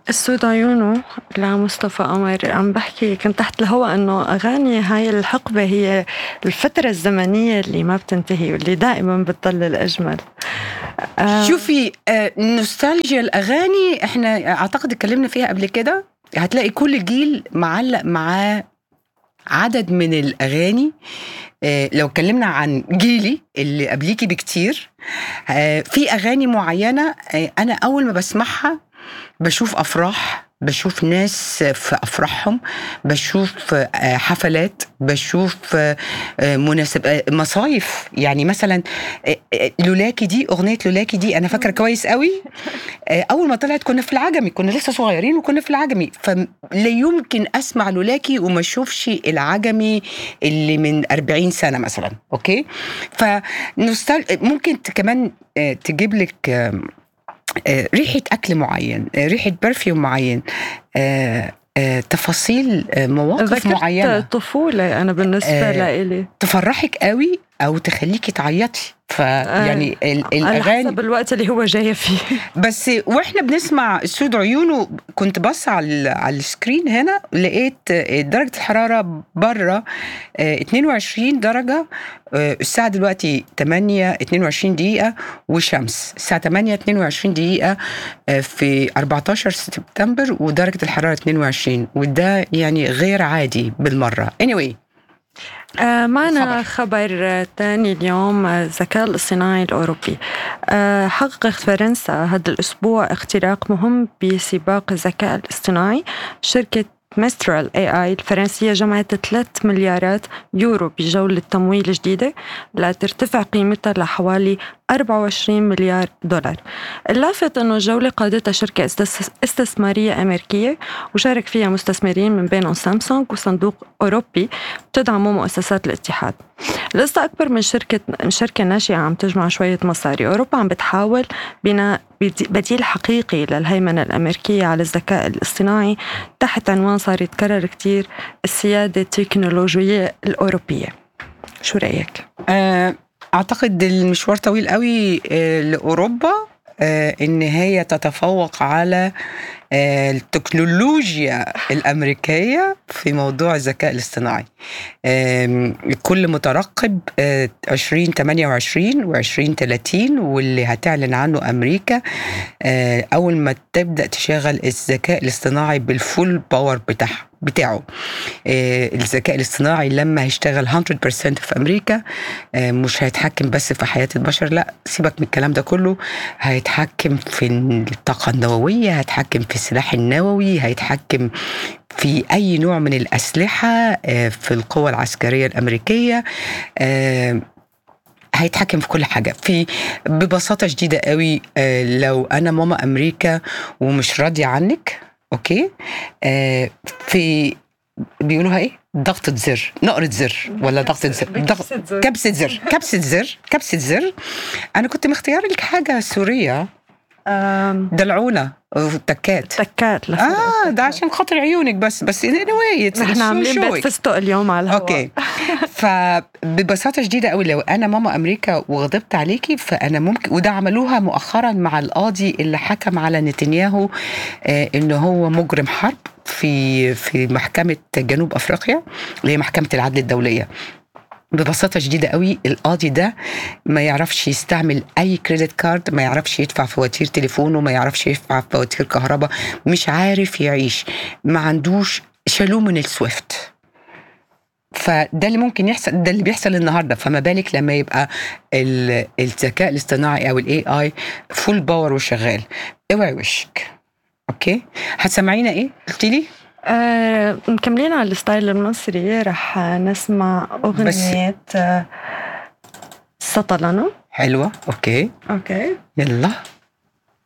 السود عيونه لمصطفى قمر عم بحكي كنت تحت الهواء انه اغاني هاي الحقبه هي الفتره الزمنيه اللي ما بتنتهي واللي دائما بتضل الاجمل آه شوفي آه نوستالجيا الاغاني احنا اعتقد اتكلمنا فيها قبل كده هتلاقي كل جيل معلق معاه عدد من الاغاني آه لو اتكلمنا عن جيلي اللي قبليكي بكتير آه في اغاني معينه آه انا اول ما بسمعها بشوف افراح بشوف ناس في افراحهم بشوف حفلات بشوف مناسب مصايف يعني مثلا لولاكي دي اغنيه لولاكي دي انا فاكره كويس قوي اول ما طلعت كنا في العجمي كنا لسه صغيرين وكنا في العجمي فلا يمكن اسمع لولاكي وما اشوفش العجمي اللي من 40 سنه مثلا اوكي فنوستال ممكن كمان تجيب لك ريحة أكل معين ريحة برفيوم معين تفاصيل مواقف معينة طفولة أنا بالنسبة لإلي تفرحك قوي أو تخليكي تعيطي فيعني آه الاغاني على حسب الوقت اللي هو جاي فيه بس واحنا بنسمع سود عيونه كنت بص على على السكرين هنا لقيت درجه الحراره بره 22 درجه الساعه دلوقتي 8 22 دقيقه وشمس الساعه 8 22 دقيقه في 14 سبتمبر ودرجه الحراره 22 وده يعني غير عادي بالمره anyway آه معنا خبر, خبر تاني اليوم الذكاء الاصطناعي الأوروبي آه حققت فرنسا هذا الأسبوع اختراق مهم بسباق الذكاء الاصطناعي شركة مسترال اي اي الفرنسية جمعت 3 مليارات يورو بجولة تمويل جديدة لترتفع قيمتها لحوالي 24 مليار دولار اللافت أنه الجولة قادتها شركة استثمارية أمريكية وشارك فيها مستثمرين من بينهم سامسونج وصندوق أوروبي تدعمه مؤسسات الاتحاد القصة أكبر من شركة من شركة ناشئة عم تجمع شوية مصاري أوروبا عم بتحاول بناء بديل حقيقي للهيمنة الأمريكية على الذكاء الاصطناعي تحت عنوان صار يتكرر كتير السيادة التكنولوجية الأوروبية شو رأيك؟ أعتقد المشوار طويل قوي لأوروبا ان هي تتفوق على التكنولوجيا الامريكيه في موضوع الذكاء الاصطناعي الكل مترقب 2028 و2030 واللي هتعلن عنه امريكا اول ما تبدا تشغل الذكاء الاصطناعي بالفول باور بتاعها بتاعه الذكاء الاصطناعي لما هيشتغل 100% في امريكا مش هيتحكم بس في حياه البشر لا سيبك من الكلام ده كله هيتحكم في الطاقه النوويه هيتحكم في السلاح النووي هيتحكم في اي نوع من الاسلحه في القوى العسكريه الامريكيه هيتحكم في كل حاجة في ببساطة شديدة قوي لو أنا ماما أمريكا ومش راضية عنك أوكي في بيقولوها إيه؟ ضغطة زر نقرة زر ولا ضغطة زر ضغط كبسة زر كبسة زر كبسة زر أنا كنت مختار لك حاجة سورية دلعونة وتكات تكات اه ده عشان خاطر عيونك بس بس anyway احنا عاملين بيت فستق اليوم على الهواء اوكي فببساطه شديده قوي لو انا ماما امريكا وغضبت عليكي فانا ممكن وده عملوها مؤخرا مع القاضي اللي حكم على نتنياهو آه انه هو مجرم حرب في في محكمه جنوب افريقيا اللي هي محكمه العدل الدوليه ببساطه شديده قوي القاضي ده ما يعرفش يستعمل اي كريدت كارد ما يعرفش يدفع فواتير تليفونه ما يعرفش يدفع فواتير كهرباء مش عارف يعيش ما عندوش شالوه من السويفت فده اللي ممكن يحصل ده اللي بيحصل النهارده فما بالك لما يبقى الذكاء الاصطناعي او الاي اي فول باور وشغال اوعي وشك اوكي هتسمعينا ايه قلتي لي آه، مكملين على الستايل المصري رح نسمع أغنية آه، سطلنا حلوة أوكي أوكي يلا